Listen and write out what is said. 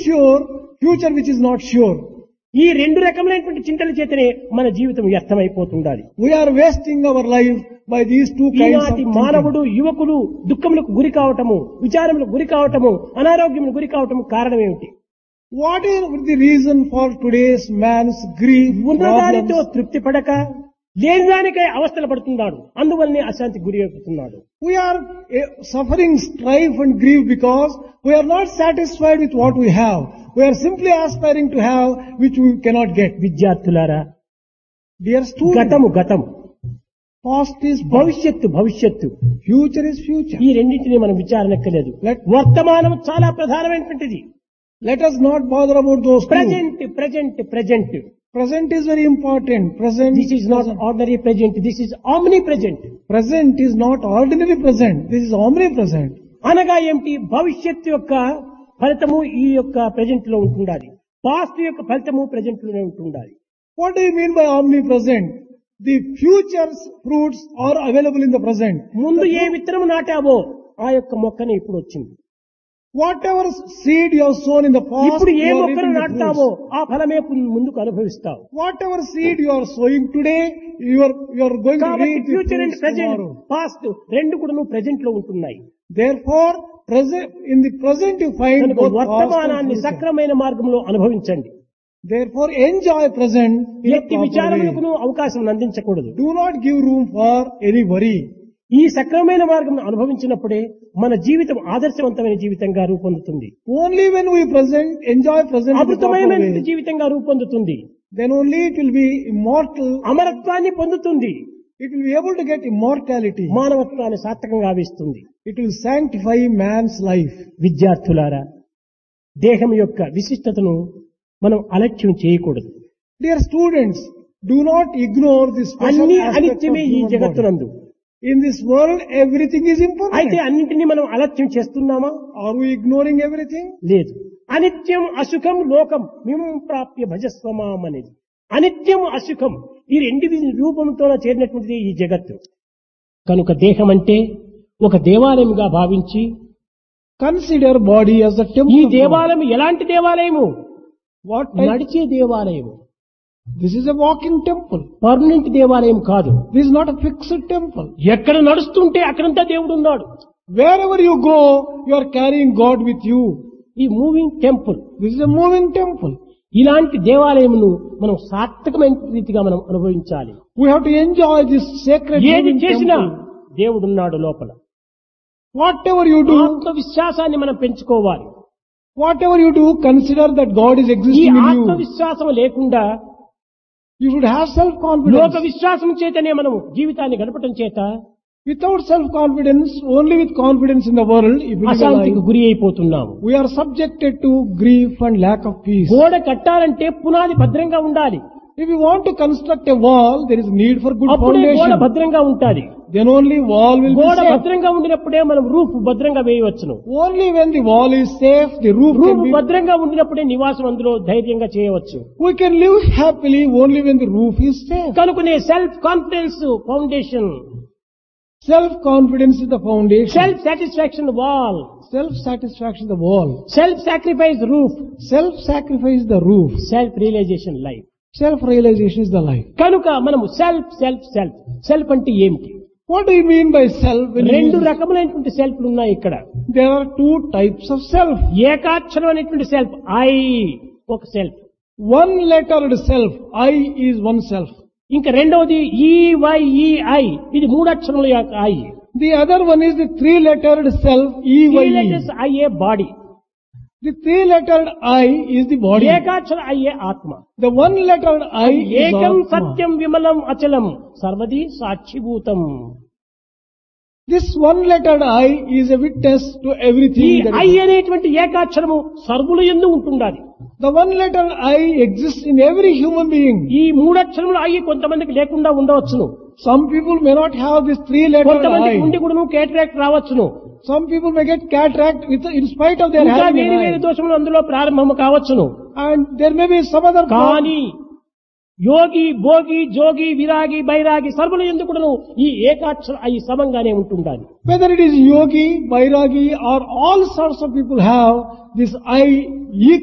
sure, future which is not sure. ఈ రెండు రకములైనటువంటి చింతల చేతనే మన జీవితం వ్యర్థమైపోతుండాలి We are wasting our life by these two kinds of ఈనాటి thinking. మానవుడు యువకులు దుఃఖములకు గురి కావటము విచారములకు గురి కావటము అనారోగ్యములకు గురి కావటము కారణం ఏమిటి What is the reason for today's man's grief, ఉన్నదానితో problems? తృప్తి పడక లేని దానికై అవస్థలు పడుతున్నాడు అందువల్లనే అశాంతి గురి అవుతున్నాడు We are eh, suffering strife and grief because we are not satisfied with what we have. We are simply aspiring to have which we cannot get. విద్యార్థులారా Dear students, గతము గతము past is past. భవిష్యత్తు భవిష్యత్తు Future is future. ఈ రెండింటిని మనం విచారణక్కలేదు Let- వర్తమానం చాలా ప్రధానమైనటువంటిది Let us not bother about those two. Present present present Present is very important. Present, this is not ordinary present this is omnipresent present is not ordinary present. This is omnipresent. అనగా ఏమిటి భవిష్యత్తు యొక్క ఫలితము ఈ యొక్క present లో ఉంటుండాలి past యొక్క ఫలితము ప్రజెంట్ లోనే ఉంటుండాలి What do you mean by omnipresent? The future's fruits are available in the present. ముందు ఏ విత్తనము నాటావో ఆ యొక్క మొక్కనే ఇప్పుడు వచ్చింది Whatever seed you have sown in the past, ఇప్పుడు ఏ you are మొక్కను reaping the నాటుతావో fruits. ఆ ఫలమే పు- ముందుకు అనుభవిస్తావు Whatever seed you are sowing today, you are, you are going to కాబట్టి reap the future and fruits present tomorrow. Past రెండు కూడా నువ్వు ప్రజెంట్ లో ఉంటున్నాయి Therefore, present, in the present you find కనుక both past and వర్తమానాన్ని future. సక్రమైన మార్గంలో అనుభవించండి Therefore, enjoy present in a ఎట్టి proper విచారములకు way. అవకాశం అందించకూడదు Do not give room for any worry. ఈ సక్రమమైన మార్గం అనుభవించినప్పుడే మన జీవితం ఆదర్శవంతమైన జీవితంగా రూపొందుతుంది Only when we present, enjoy present in the proper అమృతమైన way, జీవితంగా రూపొందుతుంది then only it will be immortal. అమరత్వాన్ని పొందుతుంది It will be able to get immortality. మానవత్వాన్ని సార్థకంగా ఆవిస్తుంది It will sanctify man's life. విద్యార్థులారా దేహం యొక్క విశిష్టతను మనం అలక్ష్యం చేయకూడదు Dear students, do not ignore this special అన్ని aspect of అనిత్యమే ఈ human body. జగత్తునందు In this world, everything is అయితే impermanent. అన్నింటినీ మనం అలక్ష్యం చేస్తున్నామా Are we ignoring everything? లేదు అనిత్యం అసుఖం లోకం మేము ప్రాప్య భజస్వమాం అనేది అనిత్యం అసుఖం ఈ రెండు రూపంతో చేరినటువంటిది ఈ జగత్తు కనుక దేహం అంటే ఒక దేవాలయంగా భావించి Consider body as a temple. ఈ of God. దేవాలయం ఎలాంటి దేవాలయము What type? నడిచే దేవాలయము This is a walking temple. Permanent దేవాలయం కాదు This is not a fixed temple. ఎక్కడ నడుస్తుంటే అక్కడంతా దేవుడు ఉన్నాడు Wherever you go, you are carrying God with you. ఈ moving temple This is a moving temple. ఇలాంటి దేవాలయమును మనం సార్థకమైన రీతిగా మనం అనుభవించాలి We have to enjoy this sacred ఏది moving చేసినా temple. దేవుడున్నాడు లోపల Whatever you do, ఆత్మవిశ్వాసాన్ని మనం పెంచుకోవాలి whatever you do, consider that God is ఈ existing in you. ఆత్మవిశ్వాసం లేకుండా You should have లోక self-confidence. విశ్వాసం చేతనే మనము జీవితాన్ని గడపటం చేత Without self-confidence, only with confidence in the world, if we live అశాంతికి alive, గురి అయిపోతున్నాము we are subjected to grief and lack of peace. గోడ కట్టాలంటే పునాది భద్రంగా ఉండాలి If you want to construct a wall, there is need for good అప్పుడే గోడ foundation. భద్రంగా ఉంటుంది Then only wall will be గోడ safe. భద్రంగా ఉండినప్పుడే మనం రూఫ్ భద్రంగా వేయవచ్చును Only when the wall is safe, the roof roof can be. భద్రంగా ఉండినప్పుడే నివాసం అందులో ధైర్యంగా చేయవచ్చు We can live happily only when the roof is safe. కనుకనే self confidence foundation Self-confidence is the foundation. Self satisfaction wall Self-satisfaction the wall. Self sacrifice roof Self-sacrifice the roof. Self realization life Self-realization is the life. కనుక మనము self self self self అంటే ఏమిటి What do you mean by self? When you రెండు use- రకములైనటువంటి సెల్ఫ్లు ఉన్నాయి ఇక్కడ There are two types of self. ఏకాక్షరం అనేటువంటి సెల్ఫ్ ఐ ఒక self One lettered self. I is one self. ఇంకా రెండవది ఈవైఈఐ ఇది మూడు అక్షరముల యొక్క I The other one is the three lettered self. E Y E. ఐఏ body The three lettered I is the body. ఏకాక్షర అయ్యే ఆత్మ The one lettered I is ఏకం Atma. సత్యం విమలం అచలం సర్వది సాక్షిభూతం This one lettered I is a witness to ఈ everything. that ఐ is- అనేటువంటి ఏకాక్షరము సర్వుల ఎందు ఉంటుండాలి The one lettered I exists in every human being. ఈ మూడక్షరములు అయ్యి కొంతమందికి లేకుండా ఉండవచ్చును Some people may not have this three lettered కొంతమందికి I. ఉండి కూడా కేటరాక్ట్ రావచ్చును Some people may get cataract with, in spite of their ఇంకా having వేరు an వేరు eye. దోషములు అందులో ప్రారంభము కావచ్చును And there may be some other కానీ యోగి భోగి జోగి విరాగి బైరాగి సర్వుల ఎందుకును ఈ ఏకాక్షర అయి సమంగానే ఉంటుండాలి Whether it is yogi, bairagi or all sorts of people have this I